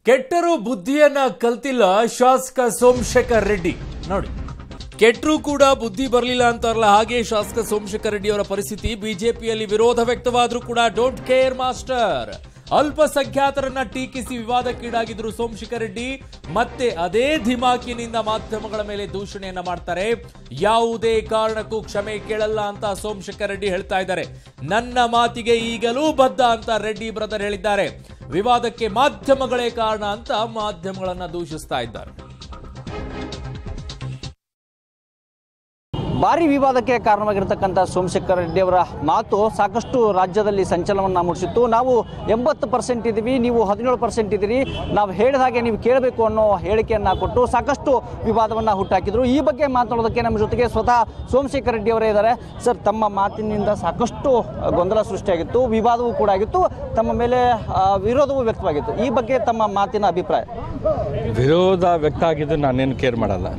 ಕೆಟ್ಟರೂ ಬುದ್ಧಿಯನ್ನ ಕಲ್ತಿಲ್ಲ ಶಾಸಕ ಸೋಮಶೇಖರ್ ರೆಡ್ಡಿ ನೋಡಿ ಕೆಟ್ಟರೂ ಕೂಡ ಬುದ್ಧಿ ಬರಲಿಲ್ಲ ಅಂತಾರಲ್ಲ ಹಾಗೆ ಶಾಸಕ ಸೋಮಶೇಖರ್ ರೆಡ್ಡಿ ಅವರ ಪರಿಸ್ಥಿತಿ ಬಿಜೆಪಿಯಲ್ಲಿ ವಿರೋಧ ವ್ಯಕ್ತವಾದ್ರೂ ಕೂಡ ಡೋಂಟ್ ಕೇರ್ ಮಾಸ್ಟರ್ ಅಲ್ಪಸಂಖ್ಯಾತರನ್ನ ಟೀಕಿಸಿ ವಿವಾದಕ್ಕೀಡಾಗಿದ್ರು ಸೋಮಶೇಖರ್ ರೆಡ್ಡಿ ಮತ್ತೆ ಅದೇ ಧಿಮಾಕಿನಿಂದ ಮಾಧ್ಯಮಗಳ ಮೇಲೆ ದೂಷಣೆಯನ್ನ ಮಾಡ್ತಾರೆ ಯಾವುದೇ ಕಾರಣಕ್ಕೂ ಕ್ಷಮೆ ಕೇಳಲ್ಲ ಅಂತ ಸೋಮಶೇಖರ್ ರೆಡ್ಡಿ ಹೇಳ್ತಾ ಇದ್ದಾರೆ ನನ್ನ ಮಾತಿಗೆ ಈಗಲೂ ಬದ್ಧ ಅಂತ ರೆಡ್ಡಿ ಬ್ರದರ್ ಹೇಳಿದ್ದಾರೆ ವಿವಾದಕ್ಕೆ ಮಾಧ್ಯಮಗಳೇ ಕಾರಣ ಅಂತ ಮಾಧ್ಯಮಗಳನ್ನ ದೂಷಿಸ್ತಾ ಇದ್ದಾರೆ ಭಾರಿ ವಿವಾದಕ್ಕೆ ಕಾರಣವಾಗಿರ್ತಕ್ಕಂಥ ಸೋಮಶೇಖರ್ ರೆಡ್ಡಿ ಅವರ ಮಾತು ಸಾಕಷ್ಟು ರಾಜ್ಯದಲ್ಲಿ ಸಂಚಲನವನ್ನು ಮೂಡಿಸಿತ್ತು ನಾವು ಎಂಬತ್ತು ಪರ್ಸೆಂಟ್ ಇದ್ದೀವಿ ನೀವು ಹದಿನೇಳು ಪರ್ಸೆಂಟ್ ಇದ್ದೀರಿ ನಾವು ಹೇಳಿದ ಹಾಗೆ ನೀವು ಕೇಳಬೇಕು ಅನ್ನೋ ಹೇಳಿಕೆಯನ್ನು ಕೊಟ್ಟು ಸಾಕಷ್ಟು ವಿವಾದವನ್ನು ಹುಟ್ಟಾಕಿದ್ರು ಈ ಬಗ್ಗೆ ಮಾತನಾಡೋದಕ್ಕೆ ನಮ್ಮ ಜೊತೆಗೆ ಸ್ವತಃ ಸೋಮಶೇಖರ್ ರೆಡ್ಡಿ ಅವರೇ ಇದ್ದಾರೆ ಸರ್ ತಮ್ಮ ಮಾತಿನಿಂದ ಸಾಕಷ್ಟು ಗೊಂದಲ ಸೃಷ್ಟಿಯಾಗಿತ್ತು ವಿವಾದವೂ ಕೂಡ ಆಗಿತ್ತು ತಮ್ಮ ಮೇಲೆ ಆ, ವಿರೋಧವೂ ವ್ಯಕ್ತವಾಗಿತ್ತು ಈ ಬಗ್ಗೆ ತಮ್ಮ ಮಾತಿನ ಅಭಿಪ್ರಾಯ ವಿರೋಧ ವ್ಯಕ್ತ ಆಗಿದ್ದು ನಾನೇನು ಕೇರ್ ಮಾಡಲ್ಲ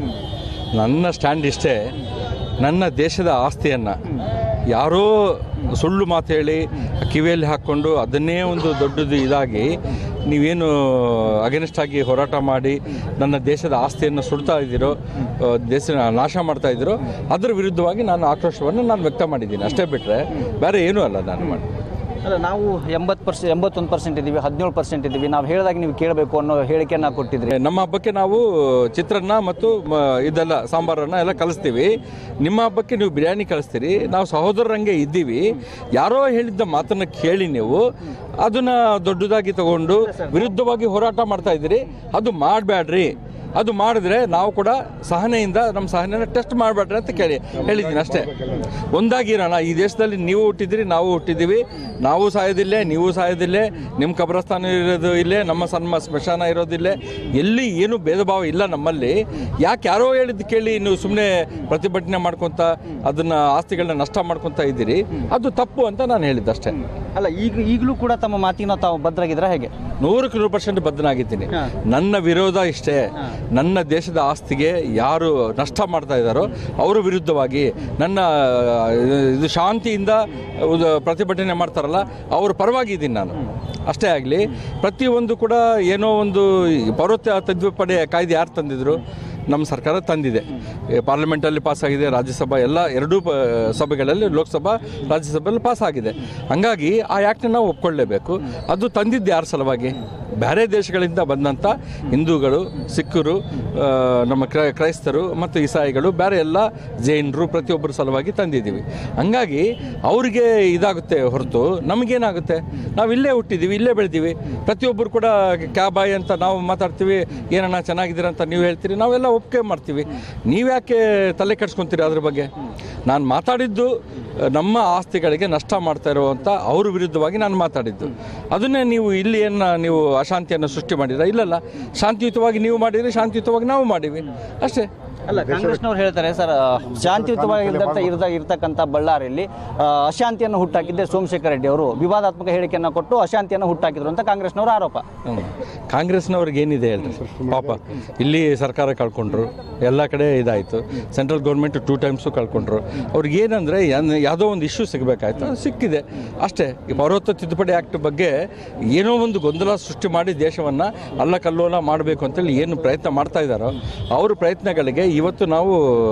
ನನ್ನ ಸ್ಟ್ಯಾಂಡ್ ಇಷ್ಟೇ ನನ್ನ ದೇಶದ ಆಸ್ತಿಯನ್ನು ಯಾರೋ ಸುಳ್ಳು ಮಾತು ಹೇಳಿ ಕಿವಿಯಲ್ಲಿ ಹಾಕ್ಕೊಂಡು ಅದನ್ನೇ ಒಂದು ದೊಡ್ಡದು ಇದಾಗಿ ನೀವೇನು ಅಗೇನಿಸ್ಟ್ ಆಗಿ ಹೋರಾಟ ಮಾಡಿ ನನ್ನ ದೇಶದ ಆಸ್ತಿಯನ್ನು ಸುಡ್ತಾ ಇದ್ದೀರೋ ಆ, ದೇಶ ನಾಶ ಮಾಡ್ತಾ ಇದ್ದೀರೋ ಅದರ ವಿರುದ್ಧವಾಗಿ ನಾನು ಆಕ್ರೋಶವನ್ನು ನಾನು ವ್ಯಕ್ತ ಮಾಡಿದ್ದೀನಿ ಅಷ್ಟೇ ಬಿಟ್ಟರೆ ಬೇರೆ ಏನೂ ಅಲ್ಲ ನಾನು ಮಾಡಿ ಅಲ್ಲ ನಾವು ಎಂಬತ್ತು ಪರ್ಸೆಂಟ್ ಎಂಬತ್ತೊಂದು ಪರ್ಸೆಂಟ್ ಇದ್ದೀವಿ ಹದಿನೇಳು ಪರ್ಸೆಂಟ್ ಇದ್ದೀವಿ ನಾವು ಹೇಳಿದಾಗ ನೀವು ಕೇಳಬೇಕು ಅನ್ನೋ ಹೇಳಿಕೆಯನ್ನು ಕೊಟ್ಟಿದ್ರಿ ನಮ್ಮ ಹಬ್ಬಕ್ಕೆ ನಾವು ಚಿತ್ರಾನ್ನ ಮತ್ತು ಮ- ಇದೆಲ್ಲ ಸಾಂಬಾರನ್ನ ಎಲ್ಲ ಕಲಿಸ್ತೀವಿ ನಿಮ್ಮ ಹಬ್ಬಕ್ಕೆ ನೀವು ಬಿರಿಯಾನಿ ಕಳಿಸ್ತೀರಿ ನಾವು ಸಹೋದರರಂಗೆ ಇದ್ದೀವಿ ಯಾರೋ ಹೇಳಿದ್ದ ಮಾತನ್ನ ಕೇಳಿ ನೀವು ಅದನ್ನ ದೊಡ್ಡದಾಗಿ ತಗೊಂಡು ವಿರುದ್ಧವಾಗಿ ಹೋರಾಟ ಮಾಡ್ತಾ ಇದ್ದೀರಿ ಅದು ಮಾಡಬೇಡ್ರಿ ಅದು ಮಾಡಿದ್ರೆ ನಾವು ಕೂಡ ಸಹನೆಯಿಂದ ನಮ್ಮ ಸಹನೆನ ಟೆಸ್ಟ್ ಮಾಡಬೇಡ್ರಿ ಅಂತ ಕೇಳಿ ಹೇಳಿದ್ದೀನಿ ಅಷ್ಟೇ ಒಂದಾಗಿರೋಣ ಈ ದೇಶದಲ್ಲಿ ನೀವು ಹುಟ್ಟಿದ್ದೀರಿ ನಾವು ಹುಟ್ಟಿದ್ದೀವಿ ನಾವು ಸಾಯೋದಿಲ್ಲೇ ನೀವು ಸಾಯೋದಿಲ್ಲೇ ನಿಮ್ಮ ಕಬ್ರಸ್ಥಾನ ಇರೋದು ಇಲ್ಲೇ ನಮ್ಮ ಸನ್ಮ ಸ್ಮಶಾನ ಇರೋದಿಲ್ಲೇ ಎಲ್ಲಿ ಏನು ಭೇದ ಭಾವ ಇಲ್ಲ ನಮ್ಮಲ್ಲಿ ಯಾಕೆ ಯಾರೋ ಹೇಳಿದ್ದು ಕೇಳಿ ನೀವು ಸುಮ್ಮನೆ ಪ್ರತಿಭಟನೆ ಮಾಡ್ಕೊತ ಅದನ್ನ ಆಸ್ತಿಗಳನ್ನ ನಷ್ಟ ಮಾಡ್ಕೊತಾ ಇದ್ದೀರಿ ಅದು ತಪ್ಪು ಅಂತ ನಾನು ಹೇಳಿದ್ದೆ ಅಷ್ಟೇ ಅಲ್ಲ ಈಗ ಈಗಲೂ ಕೂಡ ತಮ್ಮ ಮಾತಿನ ತಾವು ಭದ್ರಾಗಿದ್ರೆ ಹೇಗೆ ನೂರಕ್ಕೆ ನೂರು ಪರ್ಸೆಂಟ್ ಬದ್ಧನಾಗಿದ್ದೀನಿ ನನ್ನ ವಿರೋಧ ಇಷ್ಟೇ ನನ್ನ ದೇಶದ ಆಸ್ತಿಗೆ ಯಾರು ನಷ್ಟ ಮಾಡ್ತಾ ಇದ್ದಾರೋ ಅವರ ವಿರುದ್ಧವಾಗಿ ನನ್ನ ಆ, ಇದು ಶಾಂತಿಯಿಂದ ಇದು ಪ್ರತಿಭಟನೆ ಮಾಡ್ತಾರಲ್ಲ ಅವ್ರ ಪರವಾಗಿ ಇದ್ದೀನಿ ನಾನು ಅಷ್ಟೇ ಆಗಲಿ ಪ್ರತಿಯೊಂದು ಕೂಡ ಏನೋ ಒಂದು ಈ ಪೌರತ್ವ ತಿದ್ದುಪಡಿ ಕಾಯ್ದೆ ಯಾರು ತಂದಿದ್ರು ನಮ್ಮ ಸರ್ಕಾರ ತಂದಿದೆ ಈ ಪಾರ್ಲಿಮೆಂಟಲ್ಲಿ ಪಾಸ್ ಆಗಿದೆ ರಾಜ್ಯಸಭಾ ಎಲ್ಲ ಎರಡೂ ಪ- ಸಭೆಗಳಲ್ಲಿ ಲೋಕಸಭಾ ರಾಜ್ಯಸಭೆಯಲ್ಲಿ ಪಾಸ್ ಆಗಿದೆ ಹಂಗಾಗಿ ಆ ಆ್ಯಕ್ಟನ್ನು ನಾವು ಒಪ್ಕೊಳ್ಳೇಬೇಕು ಅದು ತಂದಿದ್ದು ಯಾರ ಸಲುವಾಗಿ ಬೇರೆ ದೇಶಗಳಿಂದ ಬಂದಂಥ ಹಿಂದೂಗಳು ಸಿಖ್ಖರು ಆ, ನಮ್ಮ ಕ್ರೈ- ಕ್ರೈಸ್ತರು ಮತ್ತು ಇಸಾಯಿಗಳು ಬೇರೆ ಎಲ್ಲ ಜೈನರು ಪ್ರತಿಯೊಬ್ಬರ ಸಲುವಾಗಿ ತಂದಿದ್ದೀವಿ ಹಂಗಾಗಿ ಅವರಿಗೆ ಇದಾಗುತ್ತೆ ಹೊರತು ನಮಗೇನಾಗುತ್ತೆ ನಾವು ಇಲ್ಲೇ ಹುಟ್ಟಿದ್ದೀವಿ ಇಲ್ಲೇ ಬೆಳೆದೀವಿ ಪ್ರತಿಯೊಬ್ಬರು ಕೂಡ ಕ್ಯಾಬಾಯ್ ಅಂತ ನಾವು ಮಾತಾಡ್ತೀವಿ ಏನಣ್ಣ ಚೆನ್ನಾಗಿದ್ದೀರ ಅಂತ ನೀವು ಹೇಳ್ತೀರಿ ನಾವೆಲ್ಲ ಒಪ್ಪಿಗೆ ಮಾಡ್ತೀವಿ ನೀವ್ಯಾಕೆ ತಲೆ ಕೆಡ್ಸ್ಕೊಂತೀರಿ ಅದ್ರ ಬಗ್ಗೆ ನಾನು ಮಾತಾಡಿದ್ದು ನಮ್ಮ ಆಸ್ತಿಗಳಿಗೆ ನಷ್ಟ ಮಾಡ್ತಾ ಇರುವಂಥ ಅವ್ರ ವಿರುದ್ಧವಾಗಿ ನಾನು ಮಾತಾಡಿದ್ದು ಅದನ್ನೇ ನೀವು ಇಲ್ಲಿ ಏನು ನೀವು ಅಶಾಂತಿಯನ್ನು ಸೃಷ್ಟಿ ಮಾಡಿರ ಇಲ್ಲಲ್ಲ ಶಾಂತಿಯುತವಾಗಿ ನೀವು ಮಾಡಿರಿ ಶಾಂತಿಯುತವಾಗಿ ನಾವು ಮಾಡೀವಿ ಅಷ್ಟೇ ಅಲ್ಲ ಕಾಂಗ್ರೆಸ್ನವ್ರು ಹೇಳ್ತಾರೆ ಸರ್ ಶಾಂತಿಯುತವಾಗಿ ಇರ್ದಂತ ಇರ್ದ ಇರ್ತಕ್ಕಂಥ ಬಳ್ಳಾರಿಯಲ್ಲಿ ಆ, ಅಶಾಂತಿಯನ್ನು ಹುಟ್ಟಾಕಿದ್ದೆ ಸೋಮಶೇಖರ್ ರೆಡ್ಡಿ ಅವರು ವಿವಾದಾತ್ಮಕ ಹೇಳಿಕೆಯನ್ನು ಕೊಟ್ಟು ಅಶಾಂತಿಯನ್ನು ಹುಟ್ಟಾಕಿದ್ರು ಅಂತ ಕಾಂಗ್ರೆಸ್ನವರ ಆರೋಪ ಹ್ಮ್. ಕಾಂಗ್ರೆಸ್ನವ್ರಿಗೆ ಏನಿದೆ ಹೇಳ್ರಿ ಪಾಪ ಇಲ್ಲಿ ಸರ್ಕಾರ ಕಳ್ಕೊಂಡ್ರು ಎಲ್ಲ ಕಡೆ ಇದಾಯಿತು ಸೆಂಟ್ರಲ್ ಗೌರ್ಮೆಂಟ್ ಟೂ ಟೈಮ್ಸು ಕಳ್ಕೊಂಡ್ರು ಅವ್ರಿಗೆ ಏನಂದರೆ ಯಾವುದೋ ಒಂದು ಇಶ್ಯೂ ಸಿಗಬೇಕಾಯ್ತು ಅದು ಸಿಕ್ಕಿದೆ ಅಷ್ಟೇ ಈ ಪೌರತ್ವ ತಿದ್ದುಪಡಿ ಆ್ಯಕ್ಟ್ ಬಗ್ಗೆ ಏನೋ ಒಂದು ಗೊಂದಲ ಸೃಷ್ಟಿ ಮಾಡಿ ದೇಶವನ್ನು ಅಲ್ಲಕಲ್ಲೋಲ ಮಾಡಬೇಕು ಅಂತೇಳಿ ಏನು ಪ್ರಯತ್ನ ಮಾಡ್ತಾ ಇದ್ದಾರೋ ಅವ್ರ ಪ್ರಯತ್ನಗಳಿಗೆ ಇವತ್ತು ನಾವು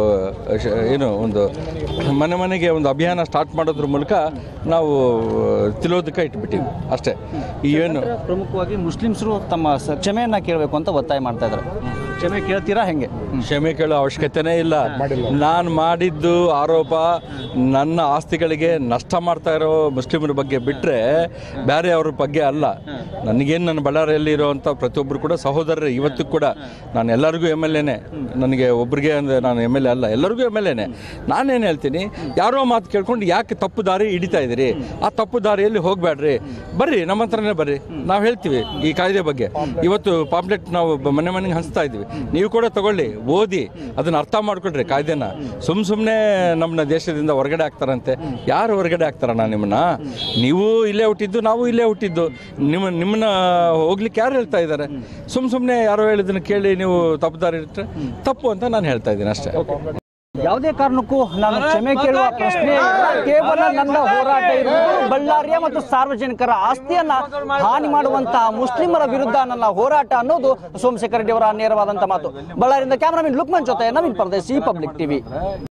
ಶ- ಏನು ಒಂದು ಮನೆ ಮನೆಗೆ ಒಂದು ಅಭಿಯಾನ ಸ್ಟಾರ್ಟ್ ಮಾಡೋದ್ರ ಮೂಲಕ ನಾವು ತಿಲೋದಕ ಇಟ್ಬಿಟ್ಟಿವಿ ಅಷ್ಟೇ ಈ ಏನು ಪ್ರಮುಖವಾಗಿ ಮುಸ್ಲಿಮ್ಸರು ತಮ್ಮ ಸ- ಕ್ಷಮೆಯನ್ನ ಕೇಳಬೇಕು ಅಂತ ಒತ್ತಾಯ ಮಾಡ್ತಾ ಇದ್ದಾರೆ ಕ್ಷಮೆ ಕೇಳ್ತೀರಾ ಹೆಂಗೆ ಕ್ಷಮೆ ಕೇಳೋ ಅವಶ್ಯಕತೆನೇ ಇಲ್ಲ ನಾನು ಮಾಡಿದ್ದು ಆರೋಪ ನನ್ನ ಆಸ್ತಿಗಳಿಗೆ ನಷ್ಟ ಮಾಡ್ತಾ ಇರೋ ಮುಸ್ಲಿಮರ ಬಗ್ಗೆ ಬಿಟ್ಟರೆ ಬೇರೆ ಅವ್ರ ಬಗ್ಗೆ ಅಲ್ಲ ನನಗೇನು ನನ್ನ ಬಳ್ಳಾರಿಯಲ್ಲಿ ಇರೋವಂಥ ಪ್ರತಿಯೊಬ್ಬರು ಕೂಡ ಸಹೋದರರೇ ಇವತ್ತು ಕೂಡ ನಾನು ಎಲ್ಲರಿಗೂ ಎಮ್ ಎಲ್ ಎನೇ ನನಗೆ ಒಬ್ರಿಗೆ ಅಂದರೆ ನಾನು ಎಮ್ ಎಲ್ ಎ ಅಲ್ಲ ಎಲ್ಲರಿಗೂ ಎಮ್ ಎಲ್ ಎನೇ ನಾನೇನು ಹೇಳ್ತೀನಿ ಯಾರೋ ಮಾತು ಕೇಳ್ಕೊಂಡು ಯಾಕೆ ತಪ್ಪು ದಾರಿ ಹಿಡಿತಾ ಇದ್ದೀರಿ ಆ ತಪ್ಪು ದಾರಿಯಲ್ಲಿ ಹೋಗಬೇಡ್ರಿ ಬರ್ರಿ ನಮ್ಮ ಹತ್ರನೇ ಬರ್ರಿ ನಾವು ಹೇಳ್ತೀವಿ ಈ ಕಾಯ್ದೆ ಬಗ್ಗೆ ಇವತ್ತು ಪಾಂಪ್ಲೆಟ್ ನಾವು ಬ- ಮನೆ ಮನೆಗೆ ಹಂಚ್ತಾ ಇದ್ವಿ ನೀವು ಕೂಡ ತಗೊಳ್ಳಿ ಓದಿ ಅದನ್ನ ಅರ್ಥ ಮಾಡ್ಕೊಳ್ರಿ ಕಾಯ್ದೆನ ಸುಮ್ ಸುಮ್ಮನೆ ನಮ್ಮನ್ನ ದೇಶದಿಂದ ಹೊರಗಡೆ ಆಗ್ತಾರಂತೆ ಯಾರು ಹೊರಗಡೆ ಆಗ್ತಾರಣ್ಣ ನಿಮ್ಮನ್ನ ನೀವು ಇಲ್ಲೇ ಹುಟ್ಟಿದ್ದು ನಾವು ಇಲ್ಲೇ ಹುಟ್ಟಿದ್ದು ನಿಮ್ಮ ನಿಮ್ಮನ್ನ ಹೋಗ್ಲಿಕ್ಕೆ ಯಾರು ಹೇಳ್ತಾ ಇದ್ದಾರೆ ಸುಮ್ ಸುಮ್ಮನೆ ಯಾರೋ ಹೇಳಿದ್ದನ್ನು ಕೇಳಿ ನೀವು ತಪ್ಪು ದಾರಿ ಇಟ್ಟರೆ ತಪ್ಪು ಅಂತ ನಾನು ಹೇಳ್ತಾ ಇದ್ದೀನಿ ಅಷ್ಟೇ ಯಾವುದೇ ಕಾರಣಕ್ಕೂ ನಾನು ಕ್ಷಮೆ ಕೇಳುವ ಪ್ರಶ್ನೆ ಇಲ್ಲ. ಕೇವಲ ನನ್ನ ಹೋರಾಟ ಇರುವುದು ಬಳ್ಳಾರಿಯ ಮತ್ತು ಸಾರ್ವಜನಿಕರ ಆಸ್ತಿಯನ್ನ ಹಾನಿ ಮಾಡುವಂತಹ ಮುಸ್ಲಿಮರ ವಿರುದ್ಧ ನನ್ನ ಹೋರಾಟ ಅನ್ನೋದು ಸೋಮಶೇಖರ್ ರೆಡ್ಡಿ ಅವರ ನೇರವಾದಂತ ಮಾತು ಬಳ್ಳಾರಿಯಿಂದ ಕ್ಯಾಮರಾಮನ್ ಲುಕ್ಮನ್ ಜೊತೆ ನವೀನ್ ಪರದೇಶಿ ಪಬ್ಲಿಕ್ ಟಿವಿ